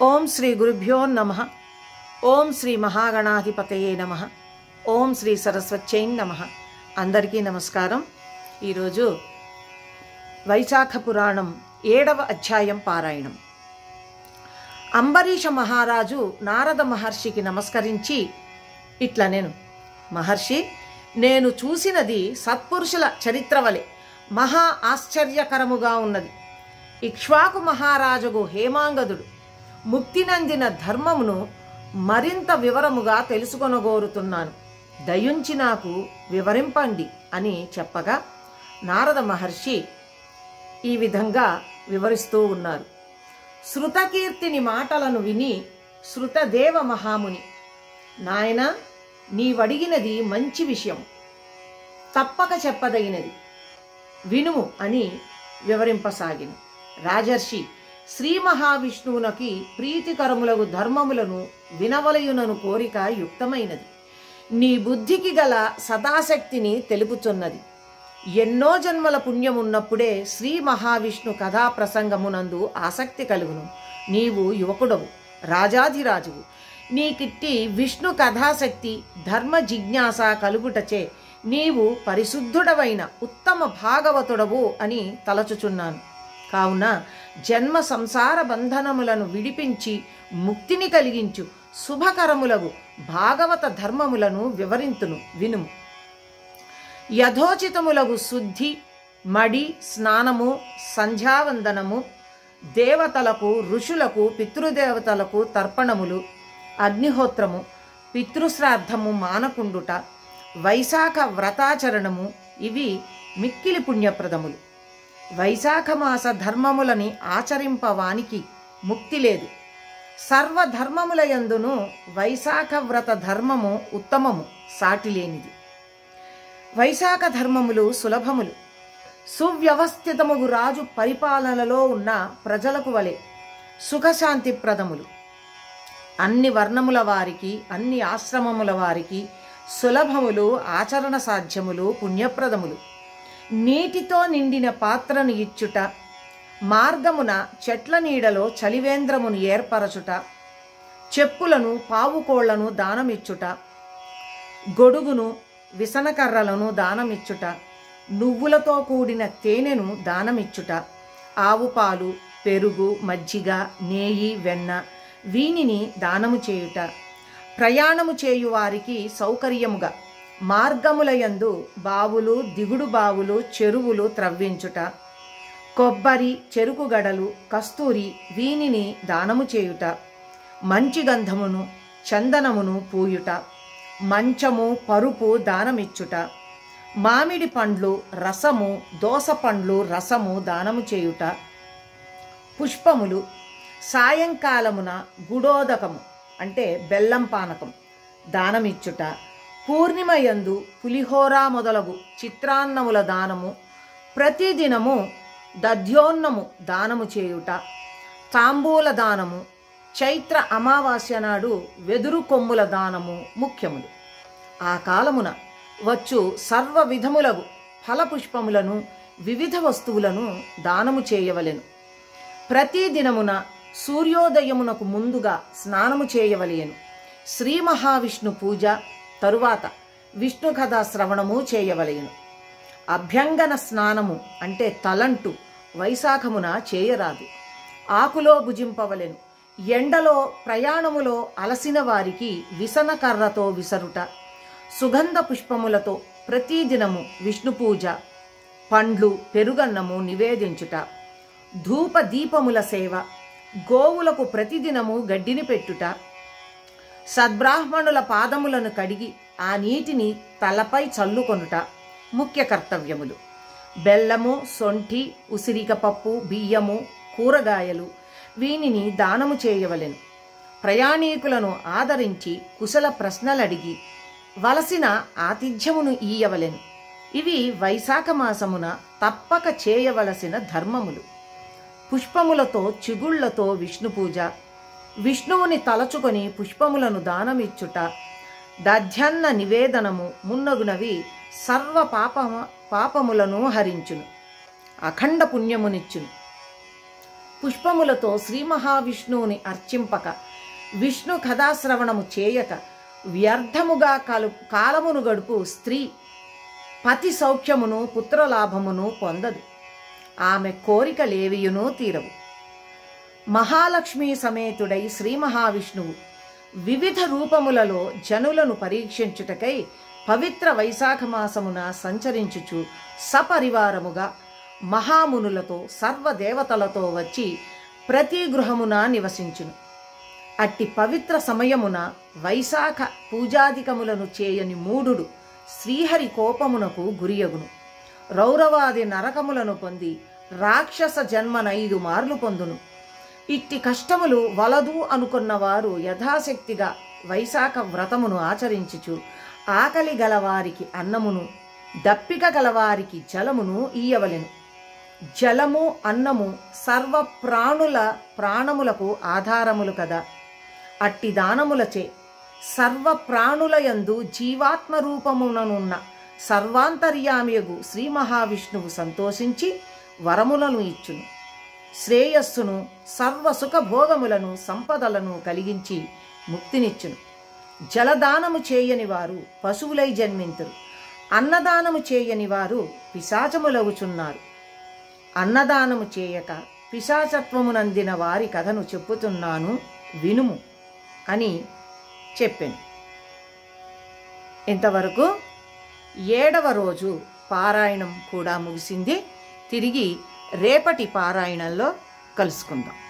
ఓం శ్రీ గురుభ్యో నమ ఓం శ్రీ మహాగణాధిపతయే నమ ఓం శ్రీ సరస్వత్యై నమ అందరికీ నమస్కారం ఈరోజు వైశాఖ పురాణం ఏడవ అధ్యాయం పారాయణం అంబరీష మహారాజు నారద మహర్షికి నమస్కరించి ఇట్లా నేను మహర్షి నేను చూసినది సత్పురుషుల చరిత్ర వలె మహా ఆశ్చర్యకరముగా ఉన్నది ఇక్ష్వాకు మహారాజుకు హేమాంగదుడు ముక్తినందిన ధర్మమును మరింత వివరముగా తెలుసుకొనగోరుతున్నాను దయుంచి నాకు వివరింపండి అని చెప్పగా నారద మహర్షి ఈ విధంగా వివరిస్తూ ఉన్నారు శృతకీర్తిని మాటలను విని శృతదేవ మహాముని నాయన నీవడిగినది మంచి విషయం తప్పక చెప్పదగినది వినుము అని వివరింపసాగిను రాజర్షి శ్రీ మహావిష్ణువునకి ప్రీతికరములగు ధర్మములను వినవలయునను కోరిక యుక్తమైనది నీ బుద్ధికి గల సదాశక్తిని తెలుపుచున్నది ఎన్నో జన్మల పుణ్యమున్నప్పుడే శ్రీ మహావిష్ణు కథా ప్రసంగమునందు ఆసక్తి కలుగును నీవు యువకుడవు రాజాధిరాజువు నీకిట్టి విష్ణు కథాశక్తి ధర్మ జిజ్ఞాస కలుగుటచే నీవు పరిశుద్ధుడవైన ఉత్తమ భాగవతుడవు అని తలచుచున్నాను కావున జన్మ సంసార బంధనములను విడిపించి ముక్తిని కలిగించు శుభకరములగు భాగవత ధర్మములను వివరింతును వినుము యథోచితములగు శుద్ధి మడి స్నానము సంధ్యావందనము దేవతలకు ఋషులకు పితృదేవతలకు తర్పణములు అగ్నిహోత్రము పితృశ్రాద్ధము మానకుండుట వైశాఖ వ్రతాచరణము ఇవి మిక్కిలి పుణ్యప్రదములు వైశాఖ మాస ధర్మములని ఆచరింపవానికి ముక్తి లేదు సర్వధర్మములయందును వైశాఖ వ్రత ధర్మము ఉత్తమము సాటిలేనిది వైశాఖ ధర్మములు సులభములు సువ్యవస్థితముగు రాజు పరిపాలనలో ఉన్న ప్రజలకు వలె సుఖశాంతిప్రదములు అన్ని వర్ణముల వారికి అన్ని ఆశ్రమముల వారికి సులభములు ఆచరణ సాధ్యములు పుణ్యప్రదములు నీటితో నిండిన పాత్రను ఇచ్చుట మార్గమున చెట్ల నీడలో చలివేంద్రమును ఏర్పరచుట చెప్పులను పావుకోళ్లను దానమిచ్చుట గొడుగును విసనకర్రలను దానమిచ్చుట నువ్వులతో కూడిన తేనెను దానమిచ్చుట ఆవు పాలు పెరుగు మజ్జిగ నేయి వెన్న వీనిని దానము చేయుట ప్రయాణము చేయువారికి సౌకర్యముగా మార్గములయందు బావులు దిగుడు బావులు చెరువులు త్రవ్వించుట కొబ్బరి చెరుకు గడలు కస్తూరి వీనిని దానము చేయుట మంచి గంధమును చందనమును పూయుట మంచము పరుపు దానమిచ్చుట మామిడి పండ్లు రసము దోస పండ్లు రసము దానము చేయుట పుష్పములు సాయంకాలమున గుడోదకము అంటే బెల్లం పానకం దానమిచ్చుట పూర్ణిమయందు పులిహోర మొదలగు చిత్రాన్నముల దానము ప్రతిదినము దధ్యోన్నము దానము చేయుట తాంబూల దానము చైత్ర అమావాస్య నాడు వెదురు కొమ్ముల దానము ముఖ్యములు ఆ కాలమున వచ్చు సర్వ విధములగు ఫలపుష్పములను వివిధ వస్తువులను దానము చేయవలెను ప్రతి దినమున సూర్యోదయమునకు ముందుగా స్నానము చేయవలెను శ్రీ మహావిష్ణు పూజ తరువాత విష్ణు కథా శ్రవణము చేయవలెను అభ్యంగన స్నానము అంటే తలంటు వైశాఖమున చేయరాదు ఆకులో భుజింపవలెను ఎండలో ప్రయాణములో అలసిన వారికి విసన కర్రతో విసరుట సుగంధ పుష్పములతో ప్రతిదినము విష్ణు పూజ పండ్లు పెరుగన్నము నివేదించుట ధూప దీపముల సేవ గోవులకు ప్రతిదినము గడ్డిని పెట్టుట సద్బ్రాహ్మణుల పాదములను కడిగి ఆ నీటిని తలపై చల్లుకొనుట ముఖ్య కర్తవ్యములు బెల్లము సొంఠి ఉసిరిక పప్పు బియ్యము కూరగాయలు వీనిని దానము చేయవలెను ప్రయాణీకులను ఆదరించి కుశల ప్రశ్నలడిగి వలసిన ఆతిథ్యమును ఈయవలెను ఇవి వైశాఖ మాసమున తప్పక చేయవలసిన ధర్మములు పుష్పములతో చిగుళ్లతో విష్ణు పూజ విష్ణువుని తలచుకొని పుష్పములను దానమిచ్చుట దధ్యన్న నివేదనము మున్నగునవి సర్వ పాప పాపములను హరించును అఖండ పుణ్యమునిచ్చును పుష్పములతో శ్రీ మహావిష్ణువుని అర్చింపక విష్ణు కథాశ్రవణము చేయక వ్యర్థముగా కాలు కాలమును గడుపు స్త్రీ పతి సౌఖ్యమును పుత్రలాభమును పొందదు ఆమె కోరికలేవియునూ తీరవు మహాలక్ష్మి సమేతుడై శ్రీ మహావిష్ణువు వివిధ రూపములలో జనులను పరీక్షించుటకై పవిత్ర వైశాఖ మాసమున సంచరించుచు సపరివారముగా మహామునులతో సర్వదేవతలతో వచ్చి ప్రతి గృహమున నివసించును అట్టి పవిత్ర సమయమున వైశాఖ పూజాధికములను చేయని మూఢుడు శ్రీహరి కోపమునకు గురియగును రౌరవాది నరకములను పొంది రాక్షస జన్మనైదు మార్లు పొందును ఇట్టి కష్టములు వలదు అనుకున్న వారు యథాశక్తిగా వైశాఖ వ్రతమును ఆచరించుచు ఆకలి గలవారికి అన్నమును దప్పిక గలవారికి జలమును ఇయ్యవలెను జలము అన్నము సర్వ ప్రాణుల ప్రాణములకు ఆధారములు కదా అట్టి దానములచే సర్వ ప్రాణులయందు జీవాత్మ రూపముననున్న సర్వాంతర్యామియగు శ్రీ మహావిష్ణువు సంతోషించి వరములను ఇచ్చును శ్రేయస్సును సర్వ సుఖభోగములను సంపదలను కలిగించి ముక్తినిచ్చును జలదానము చేయని వారు పశువులై జన్మింతురు అన్నదానము చేయని వారు పిశాచములవుచున్నారు అన్నదానము చేయక పిశాచత్వమునందిన వారి కథను చెప్పుతున్నాను వినుము అని చెప్పాను ఇంతవరకు ఏడవ రోజు పారాయణం కూడా ముగిసింది తిరిగి రేపటి పారాయణంలో కలుసుకుందాం